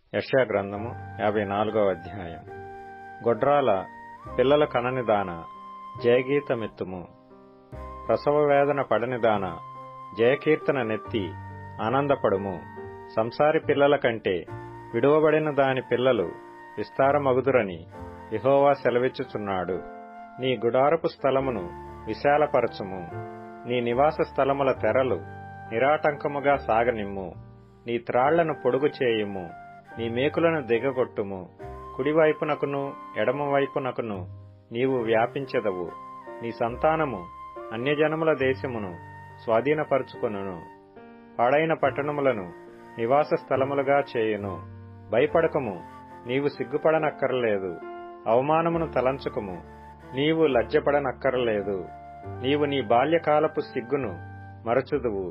యెషయా గ్రంథము యాభై నాలుగవ అధ్యాయం గొడ్రాల పిల్లల కననిదాన జయగీతమెత్తుము ప్రసవ వేదన పడనిదాన జయకీర్తన నెత్తి ఆనందపడుము సంసారి పిల్లల కంటే విడువబడిన దాని పిల్లలు విస్తారమగుదురని యెహోవా సెలవిచ్చుచున్నాడు నీ గుడారపు స్థలమును విశాలపరచుము నీ నివాస స్థలముల తెరలు నిరాటంకముగా సాగనిమ్ము నీ త్రాళ్లను పొడుగు చేయుము నీ మేకులను దిగగొట్టుము కుడివైపునకును ఎడమవైపునకును నీవు వ్యాపించెదవు నీ సంతానము అన్యజనముల దేశమును స్వాధీనపరుచుకొనును పాడైన పట్టణములను నివాస స్థలములుగా చేయును భయపడకము నీవు సిగ్గుపడనక్కరలేదు అవమానమును తలంచుకుము నీవు లజ్జపడనక్కరలేదు నీవు నీ బాల్యకాలపు సిగ్గును మరచుదువు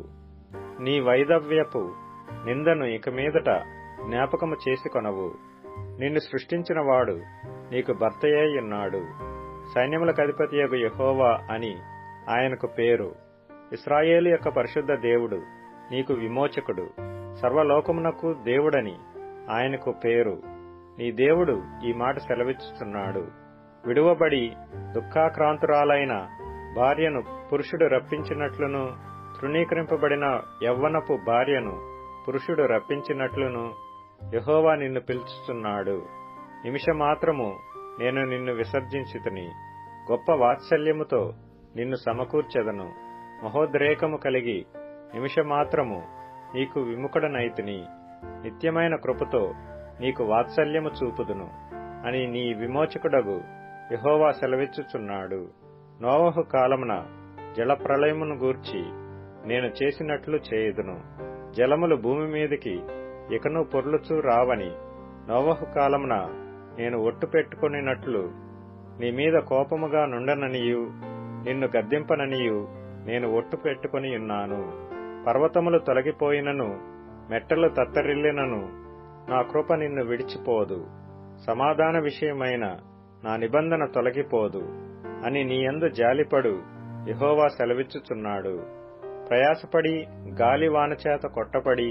నీ వైదవ్యపు నిందను ఇక మీదట జ్ఞాపకము చేసుకొనవు నిన్ను సృష్టించిన వాడు నీకు భర్తయే ఉన్నాడు సైన్యములకు అధిపతియగు యహోవా అని ఆయనకు పేరు ఇస్రాయేలు యొక్క పరిశుద్ధ దేవుడు నీకు విమోచకుడు సర్వలోకమునకు దేవుడని ఆయనకు పేరు నీ దేవుడు ఈ మాట సెలవిచ్చుచున్నాడు విడువబడి దుఃఖాక్రాంతురాలైన భార్యను పురుషుడు రప్పించినట్లును తృణీకరింపబడిన యవ్వనపు భార్యను పురుషుడు రప్పించినట్లును యహోవా నిన్ను పిలుచుచున్నాడు నిమిషమాత్రము నేను నిన్ను విసర్జించితిని గొప్ప వాత్సల్యముతో నిన్ను సమకూర్చెదను మహోద్రేకము కలిగి నిమిషమాత్రము నీకు విముఖుడనైతిని నిత్యమైన కృపతో నీకు వాత్సల్యము చూపుదును అని నీ విమోచకుడగు యహోవా సెలవిచ్చుచున్నాడు నోవహు కాలమున జలప్రలయమును గూర్చి నేను చేసినట్లు చేయుదును జలములు భూమి మీదికి ఇకను పొర్లుచూ రావని నోవహు కాలమున నేను ఒట్టు పెట్టుకొనినట్లు నీ మీద కోపముగా నుండననియు నిన్ను గద్దింపననియు నేను ఒట్టు పెట్టుకొని ఉన్నాను పర్వతములు తొలగిపోయినను మెట్టలు తత్తరిల్లినను నా కృప నిన్ను విడిచిపోదు సమాధాన విషయమైన నా నిబంధన తొలగిపోదు అని నీయందు జాలిపడు యహోవా సెలవిచ్చుచున్నాడు ప్రయాసపడి గాలి వానచేత కొట్టపడి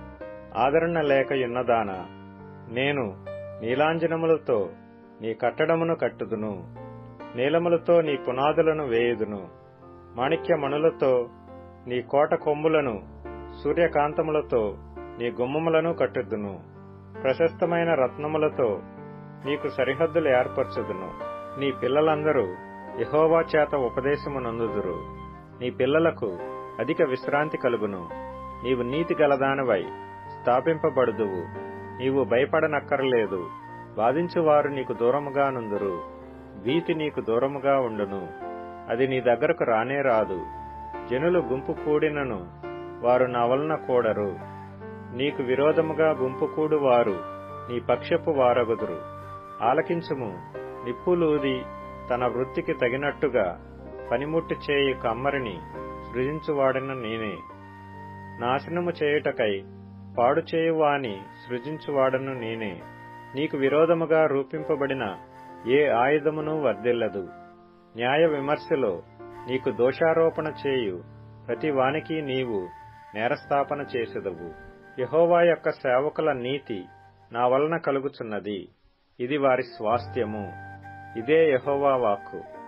ఆదరణ లేక యున్నదాన నేను నీలాంజనములతో నీ కట్టడమును కట్టుదును నీలములతో నీ పునాదులను వేయుదును మాణిక్యమణులతో నీ కోట కొమ్ములను సూర్యకాంతములతో నీ గుమ్మములను కట్టుదును ప్రశస్తమైన రత్నములతో నీకు సరిహద్దులు ఏర్పరచుదును నీ పిల్లలందరూ యహోవా చేత ఉపదేశము నందుదురు నీ పిల్లలకు అధిక విశ్రాంతి కలుగును నీవు నీతి గలదానవై స్థాపింపబడుదువు నీవు భయపడనక్కరలేదు బాధించువారు నీకు దూరముగా నుందురు భీతి నీకు దూరముగా ఉండును అది నీ దగ్గరకు రానే రాదు జనులు గుంపు కూడినను వారు నా వలన కూడరు నీకు విరోధముగా గుంపు కూడు వారు నీ పక్షపు వారగుదురు ఆలకించుము నిప్పులూది తన వృత్తికి తగినట్టుగా పనిముట్టు చేయి కమ్మరిని సృజించువాడిన నేనే నాశనము చేయుటకై పాడు చేయువాని సృజించువాడను నేనే నీకు విరోధముగా రూపింపబడిన ఏ ఆయుధమును వర్ధిల్లదు న్యాయ విమర్శలో నీకు దోషారోపణ చేయు ప్రతి వానికి నీవు నేరస్థాపన చేసెదవు యహోవా యొక్క సేవకుల నీతి నా వలన కలుగుచున్నది ఇది వారి స్వాస్థ్యము ఇదే యహోవా వాక్కు